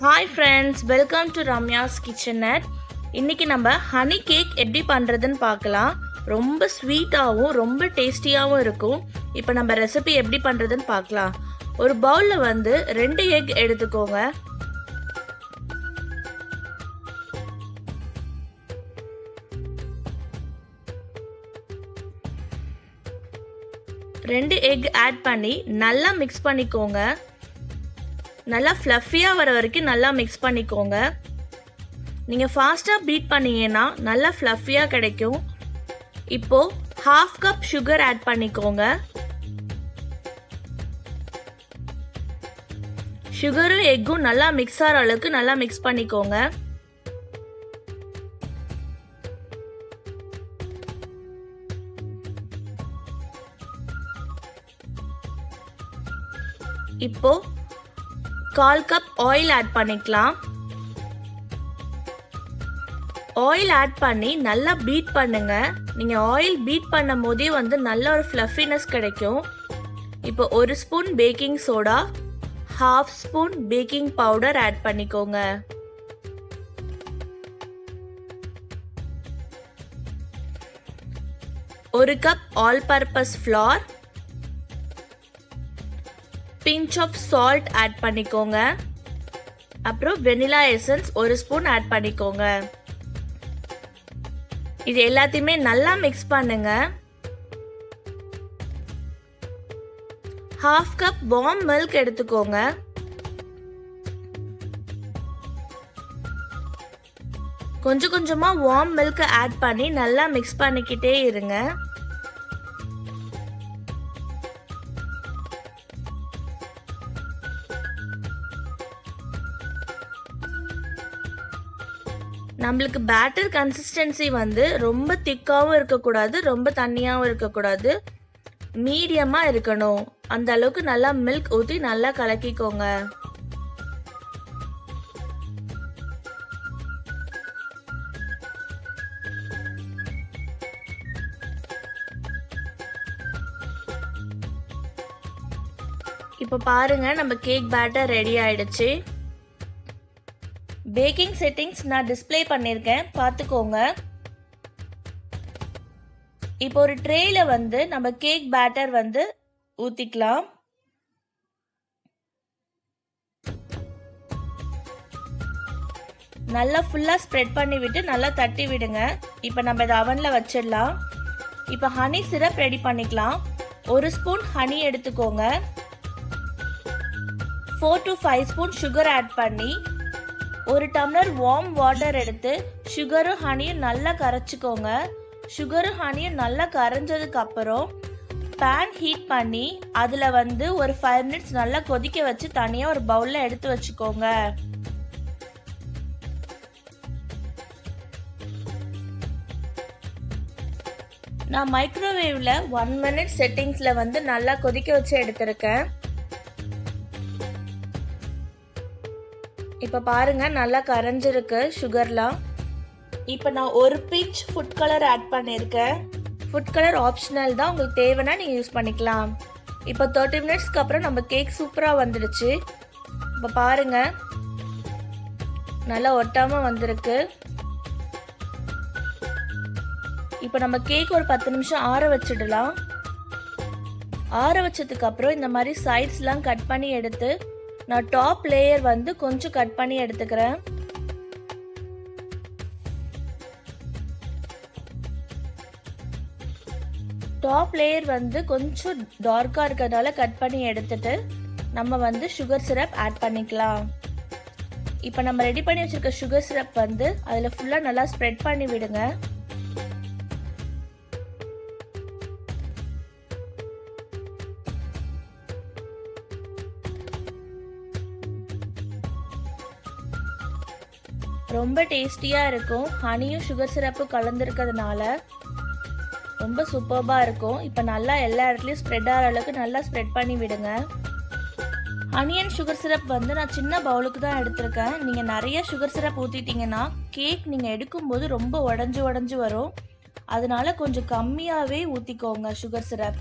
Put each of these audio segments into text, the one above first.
hi friends welcome to Ramya's kitchen நெட் இன்னைக்கு நம்ம ஹனி கேக் எப்படி பண்ணுறதுன்னு பார்க்கலாம் ரொம்ப ஸ்வீட்டாகவும் ரொம்ப டேஸ்டியாகவும் இருக்கும் இப்போ நம்ம ரெசிபி எப்படி பண்ணுறதுன்னு பார்க்கலாம் ஒரு பவுலில் வந்து ரெண்டு எக் எடுத்துக்கோங்க ரெண்டு எக் ஆட் பண்ணி நல்லா மிக்ஸ் பண்ணிக்கோங்க நல்லா ஃப்ளஃபியாக வர வரைக்கும் நல்லா மிக்ஸ் பண்ணிக்கோங்க நீங்கள் ஃபாஸ்ட்டாக பீட் பண்ணீங்கன்னா நல்லா ஃப்ளஃபியாக கிடைக்கும் இப்போது ஹாஃப் கப் சுகர் ஆட் பண்ணிக்கோங்க சுகரும் எக்கும் நல்லா மிக்ஸ் ஆகிற அளவுக்கு நல்லா மிக்ஸ் பண்ணிக்கோங்க இப்போ கால் கப் ஆயில் ஆட் பண்ணிக்கலாம் ஆயில் ஆட் பண்ணி நல்லா பீட் பண்ணுங்க நீங்க ஆயில் பீட் பண்ணும் போதே வந்து நல்ல ஒரு ஃப்ளஃபினஸ் கிடைக்கும் இப்போ ஒரு spoon baking soda half spoon baking powder add பண்ணிக்கோங்க ஒரு cup all purpose flour pinch of salt add பண்ணிக்கோங்க அப்புறம் வெனிலா எசன்ஸ் ஒரு ஸ்பூன் ஆட் பண்ணிக்கோங்க இது எல்லாத்தையுமே நல்லா மிக்ஸ் பண்ணுங்க ஹாஃப் கப் வார்ம் மில்க் எடுத்துக்கோங்க கொஞ்சம் கொஞ்சமா வார்ம் மில்க் ஆட் பண்ணி நல்லா மிக்ஸ் பண்ணிக்கிட்டே இருங்க நம்மளுக்கு பேட்டர் கன்சிஸ்டன்சி வந்து ரொம்ப திக்காகவும் இருக்கக்கூடாது ரொம்ப தண்ணியாகவும் இருக்கக்கூடாது மீடியமாக இருக்கணும் அந்த அளவுக்கு நல்லா மில்க் ஊற்றி நல்லா கலக்கிக்கோங்க இப்போ பாருங்க நம்ம கேக் பேட்டர் ரெடி ஆயிடுச்சு பேக்கிங் செட்டிங்ஸ் நான் டிஸ்பிளே பண்ணியிருக்கேன் பார்த்துக்கோங்க இப்போ ஒரு ட்ரேல வந்து நம்ம கேக் பேட்டர் வந்து ஊற்றிக்கலாம் நல்லா ஃபுல்லாக ஸ்ப்ரெட் பண்ணி விட்டு நல்லா தட்டி விடுங்க இப்போ நம்ம இதை அவனில் வச்சிடலாம் இப்போ ஹனி சிரப் ரெடி பண்ணிக்கலாம் ஒரு ஸ்பூன் ஹனி எடுத்துக்கோங்க four to five spoon sugar add பண்ணி ஒரு டம்ளர் வார்ம் வாட்டர் எடுத்து சுகரும் ஹனியும் நல்லா கரைச்சிக்கோங்க சுகரும் ஹனியும் நல்லா கரைஞ்சதுக்கு அப்புறம் பேன் ஹீட் பண்ணி அதில் வந்து ஒரு ஃபைவ் மினிட்ஸ் நல்லா கொதிக்க வச்சு தனியாக ஒரு பவுலில் எடுத்து வச்சுக்கோங்க நான் மைக்ரோவேவில் ஒன் மினிட் செட்டிங்ஸில் வந்து நல்லா கொதிக்க வச்சு எடுத்திருக்கேன் இப்போ பாருங்க நல்லா கரைஞ்சிருக்கு சுகர்லாம் இப்போ நான் ஒரு பிஞ்ச் ஃபுட் கலர் ஆட் பண்ணியிருக்கேன் ஃபுட் கலர் ஆப்ஷனல் தான் உங்களுக்கு தேவைன்னா நீங்கள் யூஸ் பண்ணிக்கலாம் இப்போ தேர்ட்டி மினிட்ஸ்க்கு அப்புறம் நம்ம கேக் சூப்பராக வந்துடுச்சு இப்போ பாருங்க நல்லா ஒட்டாமல் வந்திருக்கு இப்போ நம்ம கேக் ஒரு பத்து நிமிஷம் ஆற வச்சிடலாம் ஆற வச்சதுக்கு அப்புறம் இந்த மாதிரி சைட்ஸ்லாம் கட் பண்ணி எடுத்து நான் டாப் லேயர் வந்து கொஞ்சம் கட் பண்ணி எடுத்துக்கிறேன் டாப் லேயர் வந்து கொஞ்சம் டார்க்காக இருக்கிறதால கட் பண்ணி எடுத்துட்டு நம்ம வந்து சுகர் சிரப் ஆட் பண்ணிக்கலாம் இப்போ நம்ம ரெடி பண்ணி வச்சிருக்க சுகர் சிரப் வந்து அதில் ஃபுல்லாக நல்லா ஸ்ப்ரெட் பண்ணி விடுங்க ரொம்ப டேஸ்டியாக இருக்கும் ஹனியும் சுகர் சிரப்பும் கலந்துருக்கிறதுனால ரொம்ப சூப்பர்பாக இருக்கும் இப்போ நல்லா எல்லா இடத்துலையும் ஸ்ப்ரெட் ஆகிற அளவுக்கு நல்லா ஸ்ப்ரெட் பண்ணி விடுங்க ஹனி அண்ட் சுகர் சிரப் வந்து நான் சின்ன பவுலுக்கு தான் எடுத்திருக்கேன் நீங்கள் நிறைய சுகர் சிரப் ஊற்றிட்டீங்கன்னா கேக் நீங்கள் எடுக்கும்போது ரொம்ப உடஞ்சி உடஞ்சி வரும் அதனால கொஞ்சம் கம்மியாகவே ஊற்றிக்கோங்க சுகர் சிரப்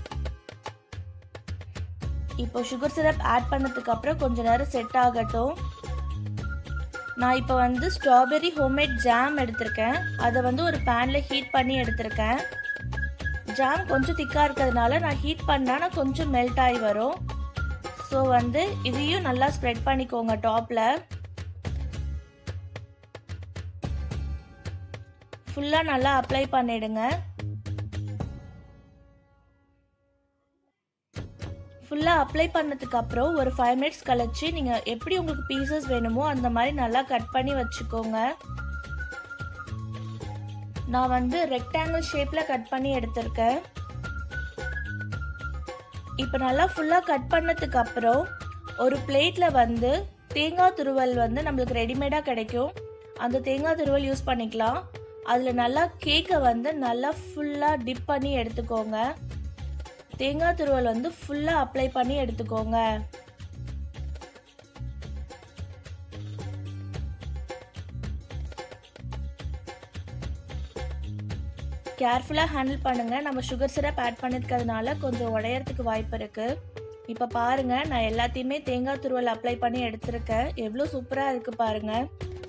இப்போ சுகர் சிரப் ஆட் பண்ணதுக்கு அப்புறம் கொஞ்ச நேரம் செட் ஆகட்டும் நான் இப்போ வந்து ஸ்ட்ராபெரி ஹோம்மேட் ஜாம் எடுத்திருக்கேன் அதை வந்து ஒரு பேனில் ஹீட் பண்ணி எடுத்திருக்கேன் ஜாம் கொஞ்சம் திக்காக இருக்கிறதுனால நான் ஹீட் பண்ணால் நான் கொஞ்சம் மெல்ட் ஆகி வரும் ஸோ வந்து இதையும் நல்லா ஸ்ப்ரெட் பண்ணிக்கோங்க டாப்பில் ஃபுல்லாக நல்லா அப்ளை பண்ணிடுங்க ஃபுல்லாக அப்ளை பண்ணதுக்கு அப்புறம் ஒரு ஃபைவ் மினிட்ஸ் கழிச்சு நீங்கள் எப்படி உங்களுக்கு பீசஸ் வேணுமோ அந்த மாதிரி நல்லா கட் பண்ணி வச்சுக்கோங்க நான் வந்து ரெக்டாங்கிள் ஷேப்பில் கட் பண்ணி எடுத்திருக்கேன் இப்போ நல்லா ஃபுல்லாக கட் பண்ணதுக்கு அப்புறம் ஒரு பிளேட்டில் வந்து தேங்காய் துருவல் வந்து நம்மளுக்கு ரெடிமேடாக கிடைக்கும் அந்த தேங்காய் துருவல் யூஸ் பண்ணிக்கலாம் அதில் நல்லா கேக்கை வந்து நல்லா ஃபுல்லாக டிப் பண்ணி எடுத்துக்கோங்க தேங்காய் துருவல் வந்து ஃபுல்லாக அப்ளை பண்ணி எடுத்துக்கோங்க கேர்ஃபுல்லாக ஹேண்டில் பண்ணுங்கள் நம்ம சுகர் சிரப் ஆட் பண்ணிருக்கிறதுனால கொஞ்சம் உடையறதுக்கு வாய்ப்பு இருக்குது இப்போ பாருங்கள் நான் எல்லாத்தையுமே தேங்காய் துருவல் அப்ளை பண்ணி எடுத்திருக்கேன் எவ்வளோ சூப்பராக இருக்குது பாருங்கள்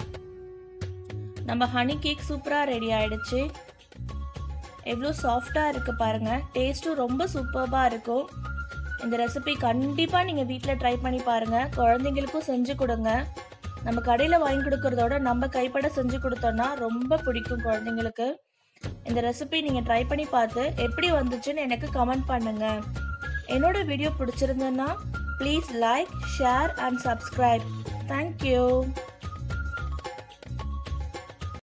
நம்ம ஹனி கேக் சூப்பராக ரெடி ஆயிடுச்சு எவ்வளோ சாஃப்டாக இருக்குது பாருங்கள் டேஸ்ட்டும் ரொம்ப சூப்பராக இருக்கும் இந்த ரெசிபி கண்டிப்பாக நீங்கள் வீட்டில் ட்ரை பண்ணி பாருங்கள் குழந்தைங்களுக்கும் செஞ்சு கொடுங்க நம்ம கடையில் வாங்கி கொடுக்கறதோட நம்ம கைப்பட செஞ்சு கொடுத்தோன்னா ரொம்ப பிடிக்கும் குழந்தைங்களுக்கு இந்த ரெசிபி நீங்கள் ட்ரை பண்ணி பார்த்து எப்படி வந்துச்சுன்னு எனக்கு கமெண்ட் பண்ணுங்கள் என்னோட வீடியோ பிடிச்சிருந்ததுன்னா please like share and subscribe thank you